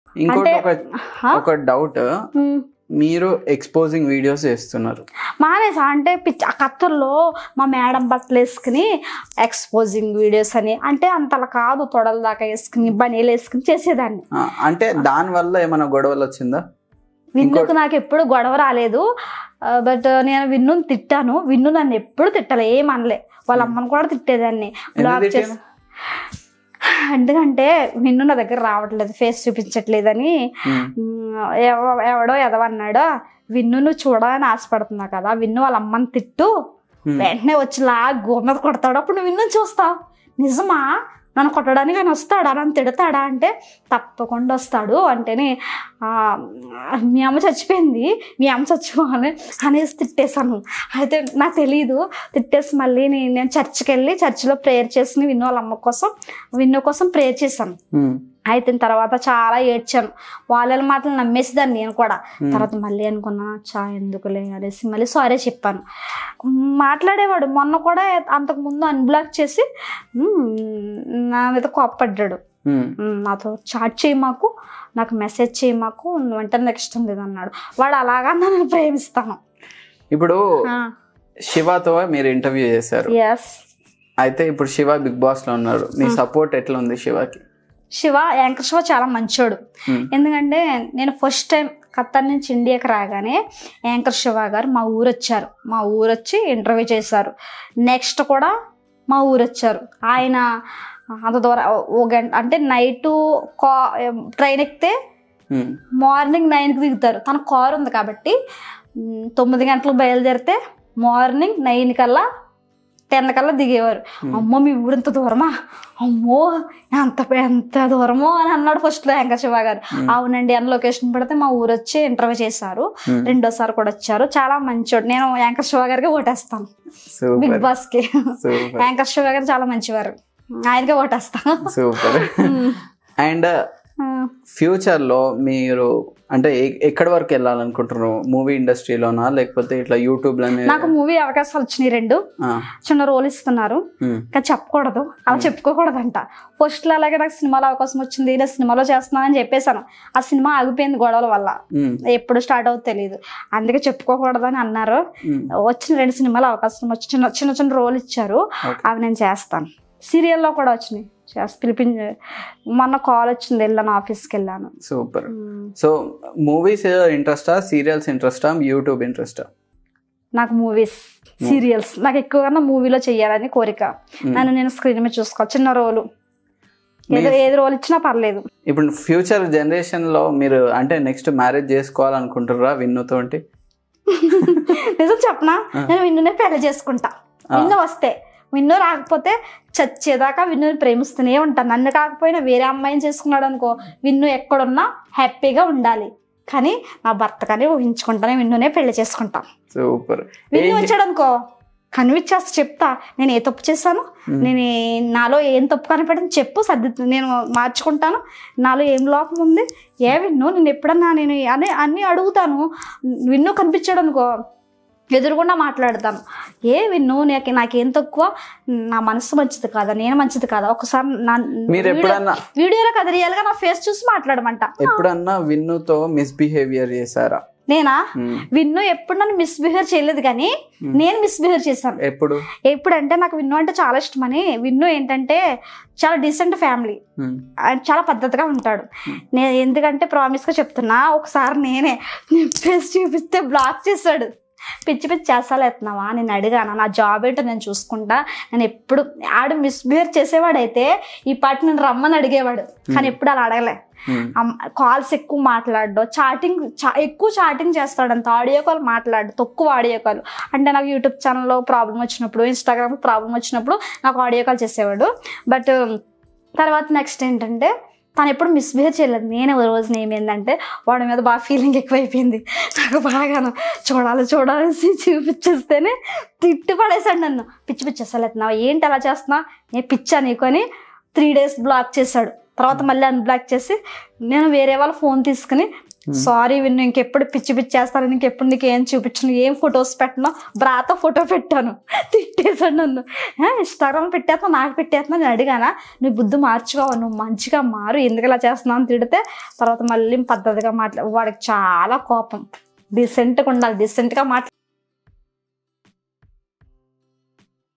ఇంకోటి అంటే- ఒక హా? ఒక డౌట్ ఉమ్. మీరు ఎక్స్పోజింగ్ వీడియోస్ చేస్తున్నారు మానేసా అంటే పిచ్చి ఆ కత్తల్లో మా మేడం బట్టలు వేసుకుని ఎక్స్పోజింగ్ వీడియోస్ అని అంటే అంతలా కాదు తొడల దాకా వేసుకుని బనీలు వేసుకుని చేసేదాన్ని ఆ, అంటే దాని వల్ల ఏమైనా గొడవలు వచ్చిందా విన్నుకు నాకు ఎప్పుడు గొడవ రాలేదు బట్ నేను విన్నుని తిట్టాను విన్ను నన్ను ఎప్పుడు తిట్టలే ఏమనలే వాళ్ళ అమ్మని కూడా తిట్టేదాన్ని బ్లాక్ తిట్టారు? చేసి ఎందుకంటే విన్ను నా దగ్గర రావట్లేదు ఫేస్ చూపించట్లేదని ఉమ్, మ్, ఎవ- ఎవడో ఎదవన్నాడో విన్ను నువ్వు చూడాలని ఆశపడుతున్నావు కదా విన్ను వాళ్ళ అమ్మని తిట్టు ఉమ్. వెంటనే వచ్చి లా గో మీద కొడతాడు అప్పుడు నువ్వు విన్ను చూస్తావు నిజమా నన్ను కొట్టడానికి ఆయన వస్తాడా నన్ను తిడతాడా అంటే తప్పకుండా వస్తాడు అంటేనే ఆ, మీ అమ్మ చచ్చిపోయింది మీ అమ్మ చచ్చిపోవాలి అనేసి తిట్టేశాను అయితే నాకు తెలియదు తిట్టేసి మళ్ళీ నేను నేను చర్చికి వెళ్ళి చర్చిలో ప్రేయర్ చేసి విన్ను వాళ్ళ అమ్మ కోసం విన్ను కోసం ప్రేయర్ చేశాను ఉమ్, అయిన తర్వాత చాలా ఏడ్చాను వాళ్ళ మాటలు నమ్మేసేదాన్ని నేను కూడా Hmm. తర్వాత మళ్ళీ అనుకున్నా చా ఎందుకులే అనేసి మళ్ళీ సారీ చెప్పాను మాట్లాడేవాడు మొన్న కూడా అంతకు ముందు అన్బ్లాక్ చేసి "మ్మ్, నా మీద కోప్పడ్డాడు ఉమ్, "మ్మ్, నాతో చాట్ చేయి మాకు నాకు మెసేజ్ చేయి మాకు నువ్వంటే నాకు ఇష్టం లేదన్నాడు వాడు అలాగా నన్ను ప్రేమిస్తాను ఇప్పుడు శివతో మీరు ఇంటర్వ్యూ చేశారు ఎస్ అయితే ఇప్పుడు శివ బిగ్ బాస్ లో ఉన్నారు మీ సపోర్ట్ ఎట్లా ఉంది శివకి శివ యాంకర్ శివ చాలా మంచోడు ఉమ్, ఎందుకంటే నేను ఫస్ట్ టైం ఖత్తర్ నుంచి ఇండియాకి రాగానే యాంకర్ శివ గారు మా ఊరు వచ్చారు మా ఊరు వచ్చి ఇంటర్వ్యూ చేశారు నెక్స్ట్ కూడా మా ఊరు వచ్చారు ఆయన అంత దూరం ఓ గంట అంటే నైట్ కా ట్రైన్ ఎక్కితే ఉమ్, మార్నింగ్ నైన్కి దిగుతారు తన కారు ఉంది కాబట్టి మ్, తొమ్మిది గంటలకు బయలుదేరితే మార్నింగ్ నైన్ కల్లా టెన్ కల్లా దిగేవారు Hmm. అమ్మో మీ ఊరు ఇంత దూరమా అమ్మో ఎంత ఎంత దూరమో అని అన్నాడు ఫస్ట్లో యాంకర్ శివ గారు Hmm. అవునండి అని లొకేషన్ పెడితే మా ఊరు వచ్చి ఇంటర్వ్యూ చేశారు ఉమ్, రెండోసారి కూడా వచ్చారు చాలా మంచోడు నేను యాంకర్ శివ గారికి ఓటేస్తాను బిగ్ సూపర్ బాస్ కి సూపర్ యాంకర్ శివ గారు చాలా మంచివారు ఆయనకే ఓటేస్తాను సూపర్ అండ్ ఫ్యూచర్ లో మీరు అంటే ఎ- ఎక్కడి వరకు వెళ్ళాలనుకుంటున్నారు మూవీ ఇండస్ట్రీలోనా లేకపోతే ఇట్లా యూట్యూబ్ లోనే నాకు మూవీ అవకాశాలు వచ్చినాయి రెండు ఆ, చిన్న రోల్ ఇస్తున్నారు ఉమ్, ఇంకా చెప్పకూడదు అలా చెప్పుకోకూడదంట ఫస్ట్లో అలాగే నాకు సినిమాలో అవకాశం వచ్చింది నేను సినిమాలో చేస్తున్నానని చెప్పేశాను ఆ సినిమా ఆగిపోయింది గొడవల వల్ల ఉమ్, ఎప్పుడు స్టార్ట్ అవుతుందో తెలియదు అందుకే చెప్పుకోకూడదని అన్నారు ఉమ్, వచ్చిన రెండు సినిమాలు అవకాశం వచ్చి చిన్న చిన్న చిన్న రోల్ ఇచ్చారు Okay. అవి నేను చేస్తాను సీరియల్లో కూడా వచ్చినాయి చేస్తా పిలిపించ మొన్న కాల్ వచ్చింది వెళ్ళాను ఆఫీస్కి వెళ్ళాను సూపర్ మ్మ్. సో మూవీస్ ఇంట్రెస్టా సీరియల్స్ ఇంట్రెస్టా యూట్యూబ్ ఇంట్రెస్టా నాకు మూవీస్ సీరియల్స్ నాకు ఎక్కువగా మూవీలో చెయ్యాలని కోరిక నన్ను నేను స్క్రీన్ మీద చూసుకోవాలి చిన్న రోలు ఏదో ఏది రోల్ ఇచ్చినా పర్లేదు ఇప్పుడు ఫ్యూచర్ జనరేషన్ లో మీరు అంటే నెక్స్ట్ మ్యారేజ్ చేసుకోవాలనుకుంటున్నారా విన్నుతోటి నిజం చెప్పనా ఆ. నేను విన్నునే పెళ్లి చేసుకుంటా ఆ. విన్ను వస్తే విన్ను రాకపోతే చచ్చేదాకా విన్నుని ప్రేమిస్తూనే ఉంటాను నన్ను కాకపోయినా వేరే అమ్మాయిని చేసుకున్నాడు అనుకో విన్ను ఎక్కడున్నా హ్యాపీగా ఉండాలి కానీ నా భర్త కానీ ఊహించుకుంటానే విన్నునే పెళ్లి చేసుకుంటా సూపర్ విన్ను వచ్చాడు అనుకో కన్విన్స్ చేస్తా చెప్తా నేను ఏ తప్పు చేశాను నేను ఏ- నాలో ఏం తప్పు కనపడింది చెప్పు సర్ది నేను మార్చుకుంటాను నాలో ఏం లోపం ఉంది ఏ విన్ను నేను ఎప్పుడన్నా నేను అనే అన్నీ అడుగుతాను విన్ను కనిపించాడు అనుకో ఎదురుగుండా మాట్లాడతాను ఏ విన్ను నాకు నాకేం తక్కువ నా మనసు మంచిది కాదా నేను మంచిది కాదా ఒకసారి నా మీరు ఎప్పుడన్నా వీడియోలో కదా రియల్గా నా ఫేస్ చూసి మాట్లాడమంట ఎప్పుడన్నా విన్నుతో మిస్బిహేవియర్ చేశారా నేనా ఉమ్, విన్ను ఎప్పుడు నన్ను మిస్బిహేవ్ చేయలేదు కానీ నేను మిస్బిహేవ్ చేశాను ఎప్పుడు ఎప్పుడంటే నాకు విన్ను అంటే చాలా ఇష్టమని విన్ను ఏంటంటే చాలా డీసెంట్ ఫ్యామిలీ ఉమ్, ఆయన చాలా పద్ధతిగా ఉంటాడు నేను ఎందుకంటే ప్రామిస్గా చెప్తున్నా ఒకసారి నేనే ఫేస్ చూపిస్తే బ్లాక్ చేశాడు పిచ్చి పిచ్చి చేసాలు ఎత్తున్నావా నేను అడిగాను నా జాబ్ ఏంటో నేను చూసుకుంటా నేను ఎప్పుడు ఆడు మిస్బిహేవ్ చేసేవాడైతే ఈ పాటి నేను రమ్మని అడిగేవాడు కానీ ఎప్పుడు అలా అడగలే ఉమ్, కాల్స్ ఎక్కువ మాట్లాడడం చాటింగ్ చా ఎక్కువ చాటింగ్ చేస్తాడు అంత ఆడియో కాల్ మాట్లాడు తక్కువ ఆడియో కాల్ అంటే నాకు యూట్యూబ్ ఛానల్లో ప్రాబ్లం వచ్చినప్పుడు ఇన్స్టాగ్రామ్ ప్రాబ్లం వచ్చినప్పుడు నాకు ఆడియో కాల్ చేసేవాడు బట్ తర్వాత నెక్స్ట్ ఏంటంటే తను ఎప్పుడు మిస్బిహేవ్ చేయలేదు నేనే ఓ రోజు ఏమైందంటే వాడి మీద బాగా ఫీలింగ్ ఎక్కువైపోయింది నాకు బాగాను చూడాలి చూడాలని చూపించేస్తేనే తిట్టి పడేశాడు నన్ను పిచ్చి పిచ్చి అసలు ఎత్తున్నావు ఏంటి అలా చేస్తున్నా నేను పిచ్చా నీకు అని త్రీ డేస్ బ్లాక్ చేశాడు తర్వాత మళ్ళీ అన్బ్లాక్ చేసి నేను వేరే వాళ్ళ ఫోన్ తీసుకుని సారీ విన్ను ఇంకెప్పుడు పిచ్చి పిచ్చి చేస్తాను ఇంకెప్పుడు నీకు ఏం చూపించను ఏం ఫొటోస్ పెట్టను బ్రాతో ఫోటో పెట్టాను తిట్టేశాడు నన్ను ఇన్స్టాగ్రామ్ పెట్టేస్తా నాకు పెట్టేస్తున్నా నేను అడిగానా నువ్వు బుద్ధి మార్చుకోవు నువ్వు మంచిగా మారు ఎందుకు ఇలా చేస్తున్నావు అని తిడితే తర్వాత మళ్ళీ పద్ధతిగా మాట్లా వాడికి చాలా కోపం డీసెంట్గా ఉండాలి డీసెంట్గా మాట్లాడాలి